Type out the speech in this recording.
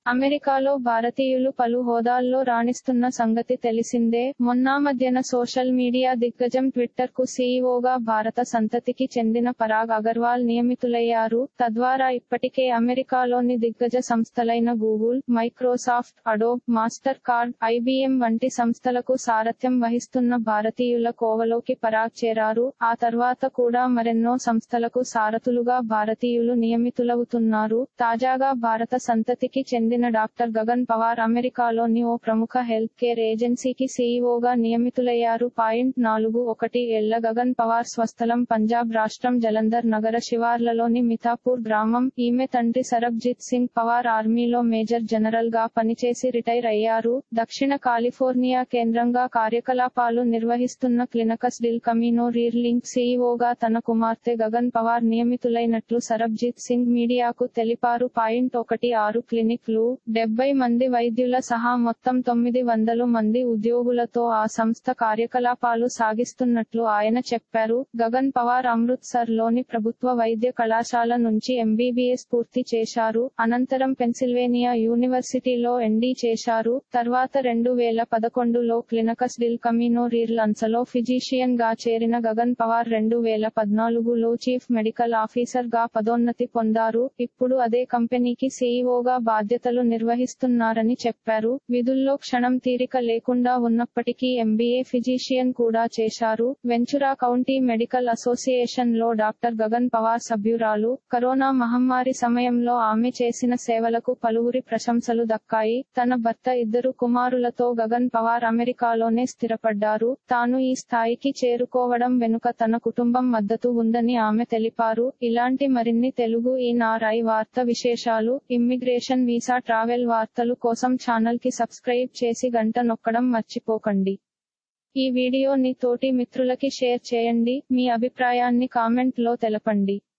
అమెరికాలో భారతీయులు పలు హోదాల్లో రాణిస్తున్న సంగతి తెలిసిందే మొన్నా మధ్యన సోషల్ మీడియా దిగ్గజం ట్విట్టర్ కు సీఈఓగా భారత సంతతికి చెందిన పరాగ్ అగర్వాల్ నియమితులయ్యారు తద్వారా ఇప్పటికే అమెరికాలోని దిగ్గజ సంస్థలైన Google Microsoft Adobe Mastercard IBM వంటి సంస్థలకు సారథ్యం వహిస్తున్న భారతీయుల కోవలోకి పరాగ్ చేరారు ఆ తర్వాత కూడా మరెన్నో సంస్థలకు సారథులుగా భారతీయులు నియమితులవుతున్నారు తాజాగా భారత సంతతికి చెందిన డాక్టర్ గగన్ పవార్ అమెరికాలోని ఓ ప్రముఖ హెల్త్ కేర్ ఏజెన్సీకి సీఈఓగా నియమితులయ్యారు పాయింట్ నాలుగు ఒకటి ఏళ్ల గగన్ పవార్ స్వస్థలం పంజాబ్ రాష్ట్రం జలంధర్ నగర శివార్లలోని మితాపూర్ గ్రామం ఈమె తండ్రి సరబ్జిత్ సింగ్ పవార్ ఆర్మీలో మేజర్ జనరల్ గా పనిచేసి రిటైర్ అయ్యారు దక్షిణ కాలిఫోర్నియా కేంద్రంగా కార్యకలాపాలు నిర్వహిస్తున్న Clinicas del Camino Real Inc సీఈఓగా తన కుమార్తె గగన్ పవార్ నియమితులైనట్లు సరబ్జిత్ సింగ్ మీడియాకు తెలిపారు పాయింట్ ఒకటి ఆరు క్లినిక్లు డెబ్బై మంది వైద్యుల సహా మొత్తం తొమ్మిది వందలు మంది ఉద్యోగులతో ఆ సంస్థ కార్యకలాపాలు సాగిస్తున్నట్లు ఆయన చెప్పారు గగన్ పవార్ అమృత్సర్ లోని ప్రభుత్వ వైద్య కళాశాల నుంచి ఎంబీబీఎస్ పూర్తి చేశారు అనంతరం పెన్సిల్వేనియా యూనివర్సిటీలో ఎండీ చేశారు తర్వాత రెండు వేల పదకొండులో క్లినకస్ డిల్ కమినో రీర్లన్సలో ఫిజీషియన్ గా చేరిన గగన్ పవార్ రెండు వేల పద్నాలుగులో చీఫ్ మెడికల్ ఆఫీసర్ గా పదోన్నతి పొందారు ఇప్పుడు అదే కంపెనీకి సీఈఓగా బాధ్యతలు నిర్వహిస్తున్నారని చెప్పారు విధుల్లో క్షణం తీరిక లేకుండా ఉన్నప్పటికీ ఎంబీఏ ఫిజీషియన్ కూడా చేశారు వెంచురా కౌంటీ మెడికల్ అసోసియేషన్ లో డాక్టర్ గగన్ పవార్ సభ్యురాలు కరోనా మహమ్మారి సమయంలో ఆమె చేసిన సేవలకు పలువురి ప్రశంసలు దక్కాయి తన భర్త ఇద్దరు కుమారులతో గగన్ పవార్ అమెరికాలోనే స్థిరపడ్డారు తాను ఈ స్థాయికి చేరుకోవడం వెనుక తన కుటుంబం మద్దతు ఉందని ఆమె తెలిపారు ఇలాంటి మరిన్ని తెలుగు ఈనార్ఐ వార్త విశేషాలు ఇమ్మిగ్రేషన్ వీసా ట్రావెల్ వార్తలు కోసం ఛానల్ కి సబ్స్క్రైబ్ చేసి గంట నొక్కడం మర్చిపోకండి ఈ వీడియోని తోటి మిత్రులకి షేర్ చేయండి మీ అభిప్రాయాన్ని కామెంట్ లో తెలపండి